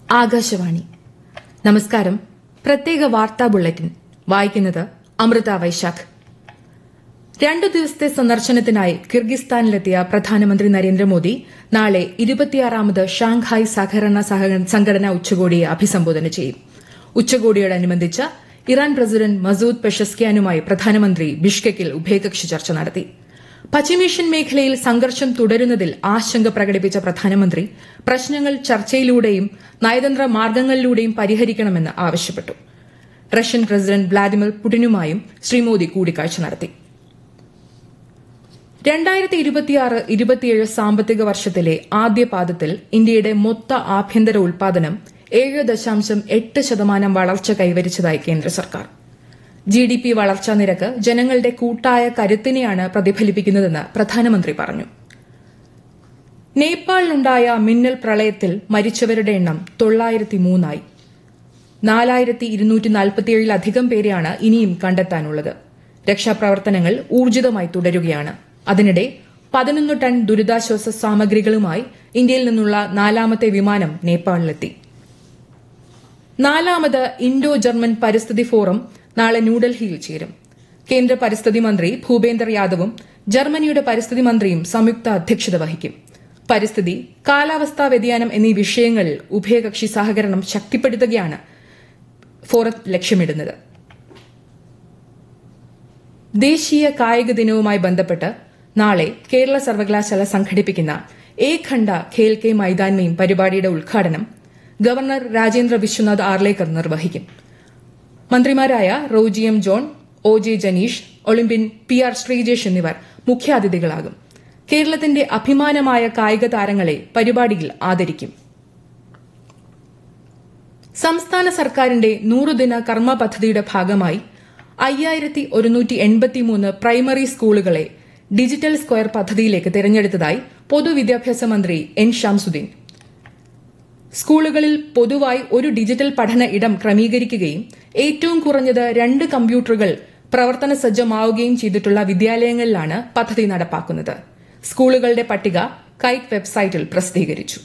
ആകാശവാണി നമസ്കാരം പ്രത്യേക വാർത്താ ബുള്ളറ്റിൻ വായിക്കുന്നത് അമൃത വൈശാഖ് രണ്ടു ദിവസത്തെ സന്ദർശനത്തിനായി കിർഗിസ്ഥാനിലെത്തിയ പ്രധാനമന്ത്രി നരേന്ദ്രമോദി നാളെ ഇരുപത്തിയാറാമത് ഷാങ്ഹായ് സഹകരണ സംഘടന ഉച്ചകോടിയെ അഭിസംബോധന ചെയ്യും ഉച്ചകോടിയോടനുബന്ധിച്ച് ഇറാൻ പ്രസിഡന്റ് മസൂദ് പെഷസ്കിയാനുമായി പ്രധാനമന്ത്രി ബിഷ്കെക്കിൽ ഉഭയകക്ഷി ചർച്ച നടത്തി പശ്ചിമേഷ്യൻ മേഖലയിൽ സംഘർഷം തുടരുന്നതിൽ ആശങ്ക പ്രകടിപ്പിച്ച പ്രധാനമന്ത്രി പ്രശ്നങ്ങൾ ചർച്ചയിലൂടെയും നയതന്ത്ര മാർഗങ്ങളിലൂടെയും പരിഹരിക്കണമെന്ന് ആവശ്യപ്പെട്ടു റഷ്യൻ പ്രസിഡന്റ് വ്ളാഡിമിർ പുടിനുമായും ശ്രീ മോദി കൂടിക്കാഴ്ച നടത്തി രണ്ടായിരത്തി ഇരുപത്തിയാറ് ഇരുപത്തിയേഴ് സാമ്പത്തിക വർഷത്തിലെ ആദ്യ പാദത്തിൽ ഇന്ത്യയുടെ മൊത്ത ആഭ്യന്തര ഉൽപാദനം ഏഴ് ദശാംശം എട്ട് ശതമാനം വളർച്ച കൈവരിച്ചതായി കേന്ദ്ര സർക്കാർ ജി ഡി പി വളർച്ചാ നിരക്ക് ജനങ്ങളുടെ കൂട്ടായ കരുത്തിനെയാണ് പ്രതിഫലിപ്പിക്കുന്നതെന്ന് പ്രധാനമന്ത്രി പറഞ്ഞു നേപ്പാളിലുണ്ടായ മിന്നൽ പ്രളയത്തിൽ മരിച്ചവരുടെ എണ്ണം തൊള്ളായിരത്തി മൂന്നായി നാലായിരത്തി ഇരുന്നൂറ്റി നാൽപ്പത്തിയേഴിലധികം പേരെയാണ് ഇനിയും കണ്ടെത്താനുള്ളത് രക്ഷാപ്രവർത്തനങ്ങൾ ഊർജിതമായി തുടരുകയാണ് അതിനിടെ പതിനൊന്ന് ടൺ ദുരിതാശ്വാസ സാമഗ്രികളുമായി ഇന്ത്യയിൽ നിന്നുള്ള നാലാമത്തെ വിമാനം നേപ്പാളിലെത്തി നാലാമത് ഇൻഡോ ജർമ്മൻ പരിസ്ഥിതി ഫോറം നാളെ ന്യൂഡൽഹിയിൽ ചേരും കേന്ദ്ര പരിസ്ഥിതി മന്ത്രി ഭൂപേന്ദർ യാദവും ജർമ്മനിയുടെ പരിസ്ഥിതി മന്ത്രിയും സംയുക്ത അധ്യക്ഷത വഹിക്കും പരിസ്ഥിതി കാലാവസ്ഥാ വ്യതിയാനം എന്നീ വിഷയങ്ങളിൽ ഉഭയകക്ഷി സഹകരണം ശക്തിപ്പെടുത്തുകയാണ് ഫോറം ലക്ഷ്യമിടുന്നത് ദേശീയ കായിക ദിനവുമായി ബന്ധപ്പെട്ട് നാളെ കേരള സർവകലാശാല സംഘടിപ്പിക്കുന്ന ഏക് ഖണ്ഡ ഖേൽ കെ മൈതാൻമയും പരിപാടിയുടെ ഉദ്ഘാടനം ഗവർണർ രാജേന്ദ്ര വിശ്വനാഥ് ആർലേക്കർ നിർവഹിക്കും മന്ത്രിമാരായ Roji M John O J Janeesh Olympian P R Sreejesh എന്നിവർ മുഖ്യാതിഥികളാകും കേരളത്തിന്റെ അഭിമാനമായ കായിക താരങ്ങളെ പരിപാടിയിൽ ആദരിക്കും സംസ്ഥാന സർക്കാരിന്റെ നൂറുദിന കർമ്മ പദ്ധതിയുടെ ഭാഗമായി അയ്യായിരത്തി ഒരുന്നൂറ്റി എൺപത്തിമൂന്ന് പ്രൈമറി സ്കൂളുകളെ ഡിജിറ്റൽ സ്ക്വയർ പദ്ധതിയിലേക്ക് തിരഞ്ഞെടുത്തതായി പൊതുവിദ്യാഭ്യാസ മന്ത്രി എൻ ഷംസുദ്ദീൻ സ്കൂളുകളിൽ പൊതുവായി ഒരു ഡിജിറ്റൽ പഠന ഇടം ക്രമീകരിക്കുകയും ഏറ്റവും കുറഞ്ഞത് രണ്ട് കമ്പ്യൂട്ടറുകൾ പ്രവർത്തന സജ്ജമാവുകയും ചെയ്തിട്ടുള്ള വിദ്യാലയങ്ങളിലാണ് പദ്ധതി നടപ്പാക്കുന്നത് സ്കൂളുകളുടെ പട്ടിക കൈറ്റ് വെബ്സൈറ്റിൽ പ്രസിദ്ധീകരിച്ചു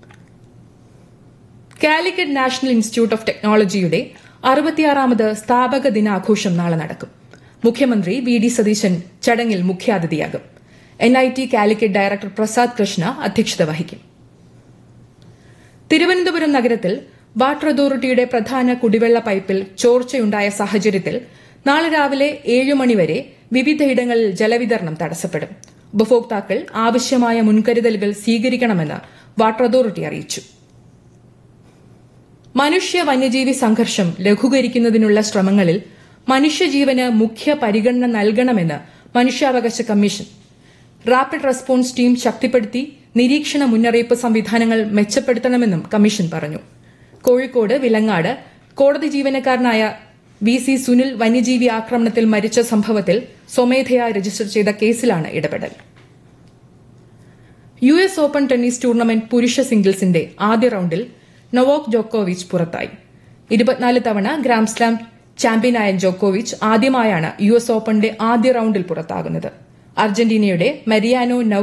കാലിക്കറ്റ് നാഷണൽ ഇൻസ്റ്റിറ്റ്യൂട്ട് ഓഫ് ടെക്നോളജിയുടെ അറുപത്തിയാറാമത് സ്ഥാപക ദിനാഘോഷം നാളെ നടക്കും മുഖ്യമന്ത്രി വി ഡി സതീശൻ ചടങ്ങിൽ മുഖ്യാതിഥിയാകും N I T Calicut director Prasad Krishna അധ്യക്ഷത വഹിക്കും തിരുവനന്തപുരം നഗരത്തിൽ വാട്ടർ അതോറിറ്റിയുടെ പ്രധാന കുടിവെള്ള പൈപ്പിൽ ചോർച്ചയുണ്ടായ സാഹചര്യത്തിൽ നാളെ രാവിലെ ഏഴ് മണിവരെ വിവിധയിടങ്ങളിൽ ജലവിതരണം തടസ്സപ്പെടും ഉപഭോക്താക്കൾ ആവശ്യമായ മുൻകരുതലുകൾ സ്വീകരിക്കണമെന്ന് വാട്ടർ അതോറിറ്റി അറിയിച്ചു മനുഷ്യ വന്യജീവി സംഘർഷം ലഘൂകരിക്കുന്നതിനുള്ള ശ്രമങ്ങളിൽ മനുഷ്യജീവന് മുഖ്യ പരിഗണന നൽകണമെന്ന് മനുഷ്യാവകാശ കമ്മീഷൻ റാപ്പിഡ് റെസ്പോൺസ് ടീം ശക്തിപ്പെടുത്തി നിരീക്ഷണ മുന്നറിയിപ്പ് സംവിധാനങ്ങൾ മെച്ചപ്പെടുത്തണമെന്നും കമ്മീഷൻ പറഞ്ഞു കോഴിക്കോട് വിലങ്ങാട് കോടതി ജീവനക്കാരനായ വി സി സുനിൽ വന്യജീവി ആക്രമണത്തിൽ മരിച്ച സംഭവത്തിൽ സ്വമേധയാ രജിസ്റ്റർ ചെയ്ത കേസിലാണ് ഇടപെടൽ U S open tennis tournament പുരുഷ സിംഗിൾസിന്റെ ആദ്യ റൌണ്ടിൽ നൊവോക് ജോക്കോവിച്ച് പുറത്തായി ഇരുപത്തിനാല് തവണ ഗ്രാൻഡ്സ്ലാം ചാമ്പ്യനായ ജോക്കോവിച്ച് ആദ്യമായാണ് യു എസ് ഓപ്പണിന്റെ ആദ്യ റൌണ്ടിൽ പുറത്താകുന്നത് അർജന്റീനയുടെ മരിയാനോ